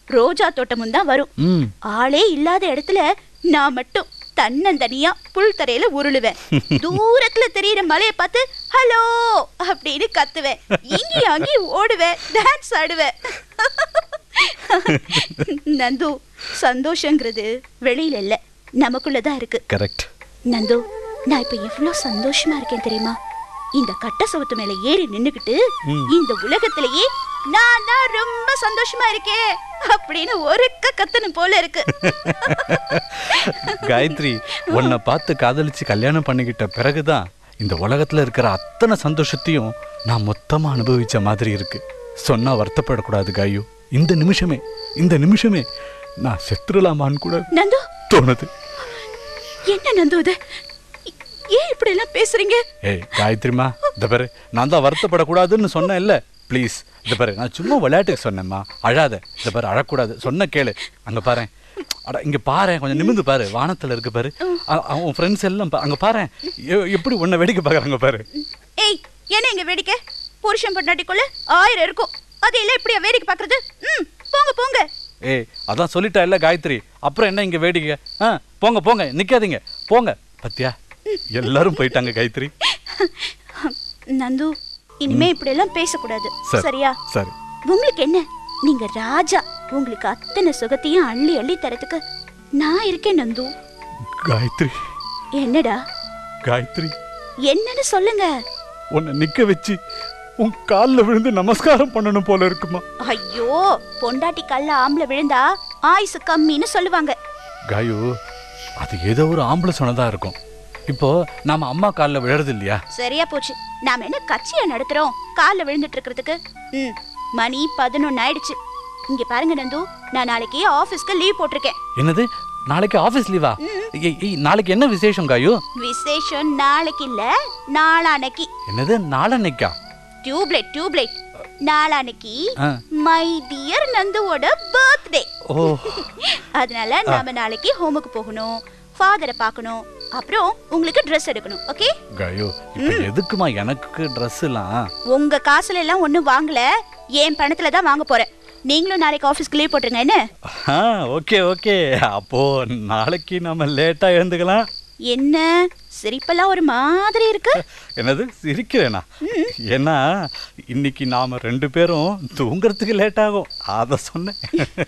ரோஜா தோட்டமும் தான் வரும் ம் ஆளே இல்லாத இடத்துல நான் மட்டும் தன்னந்தனியா புல் தரையில உருளுவேன் தூரத்துல தெரியுற மலையை பார்த்து ஹலோ அப்படின்னு கத்துவேன் இங்கேயும் அங்கேயும் ஓடுவேன் டான்ஸ் ஆடுவேன் நந்து சந்தோஷங்கிறது வெளியில இல்ல நமக்குள்ளதான் இருக்கு கரெக்ட் நந்து நான் இப்ப இவ்ளோ சந்தோஷமா இருக்கேன் தெரியுமா இந்த கட்ட சவுத்து மேல ஏறி நின்னுக்கிட்டு ம். இந்த உலகத்திலேயே நான் தான் ரொம்ப சந்தோஷமா இருக்கேன் அப்படின்னு ஒருக்க கத்தணும் போல இருக்கு காயத்ரி உன்னை பார்த்து காதலிச்சு கல்யாணம் பண்ணிக்கிட்ட பிறகுதான் இந்த உலகத்துல இருக்கிற அத்தனை சந்தோஷத்தையும் நான் மொத்தமா அனுபவிச்ச மாதிரி இருக்கு சொன்னா வருத்தப்படக்கூடாது காயு இந்த நிமிஷமே இந்த நிமிஷமே நான் செத்துடலாமான்னு கூட நந்து தோணுது என்ன நந்து இது ஏன் இப்படி எல்லாம் பேசுறீங்க ஏய் காயத்ரிமா இந்த பாரு நான் தான் வருத்தப்படக்கூடாதுன்னு சொன்னேன் இல்ல ப்ளீஸ் இந்த பாரு நான் சும்மா விளையாட்டுக்கு சொன்னேம்மா அழாத இந்த பாரு அழக்கூடாது சொன்ன கேளு அங்க பாரு அட இங்க பாரு கொஞ்சம் நிமிந்து பாரு வானத்துல இருக்கு பாரு அ- அவன் ஃப்ரெண்ட்ஸ் எல்லாம் பா- அங்க பாரு எப்படி உன்னை வேடிக்கை பார்க்கறாங்க பாரு ஏய் என்ன இங்க வேடிக்கை புருஷன் பொண்டாட்டிக்குள்ள ஆயிரம் இருக்கும் அதையெல்லாம் இப்படியா வேடிக்கை பாக்குறது ம் போங்க போங்க ஏய் அதான் சொல்லிட்டா இல்ல காயத்ரி அப்புறம் என்ன இங்க வேடிக்கை ஆ போங்க போங்க நிக்காதீங்க போங்க பத்தியா எல்லாரும் போயிட்டாங்க காயத்ரி நந்து இனிமே இப்படி எல்லாம் பேசக்கூடாது சரி. சரியா சரி உங்களுக்கு என்ன நீங்க ராஜா உங்களுக்கு அத்தனை சுகத்தையும் அள்ளி அள்ளி தரதுக்கு நான் இருக்கேன் நந்து காயத்ரி என்னடா காயத்ரி என்னன்னு சொல்லுங்க உன்னை நிக்க வச்சு உன் கால்ல விழுந்து நமஸ்காரம் பண்ணணும் போல இருக்குமா ஐயோ பொண்டாட்டி கல்ல ஆம்பளை விழுந்தா ஆயுசு கம்மின்னு சொல்லுவாங்க காயு அது ஏதோ ஒரு ஆம்பளை சொன்னதா இருக்கும் இப்போ நாம அம்மா கால்ல விழறது இல்லையா சரியா போச்சு நாம என்ன கட்சியா நடத்துறோம் கால்ல விழுந்துட்டு இருக்கிறதுக்கு ம் மணி பதினொன்னு ஆயிடுச்சு இங்க பாருங்க நந்து நான் நாளைக்கு ஆபீஸ்க்கு லீவ் போட்டிருக்கேன் என்னது நாளைக்கு ஆபீஸ் லீவா ஏய், ஏய், நாளைக்கு என்ன விசேஷம் காயு விசேஷம் நாளைக்கு இல்ல நாளானைக்கு என்னது நாளன்னைக்கா டியூப்லைட் டியூப்லைட் நாளானைக்கு ஆ. மை டியர் நந்துவோட பர்த்டே ஓ அதனால நாம நாளைக்கு ஹோமுக்கு போகணும் ஃபாதரை பார்க்கணும் அப்புறம் உங்களுக்கு ட்ரெஸ் எடுக்கணும் ஓகே காயு இப்போ எதுக்குமா எனக்கு ட்ரெஸ் எல்லாம் உங்க காசுல எல்லாம் ஒண்ணும் வாங்கல என் பணத்துல தான் வாங்க போறேன் நீங்களும் நாளைக்கு ஆபீஸ்க்கு லீவ் போட்டுருங்க என்ன ஆ ஓகே ஓகே அப்போ நாளைக்கு நம்ம லேட்டா எழுந்துக்கலாம் என்ன சிரிப்பெல்லாம் ஒரு மாதிரி இருக்கு என்னது சிரிக்கிறேனா ஏன்னா இன்னைக்கு நாம ரெண்டு பேரும் தூங்குறதுக்கு லேட் ஆகும் அதை சொன்னேன்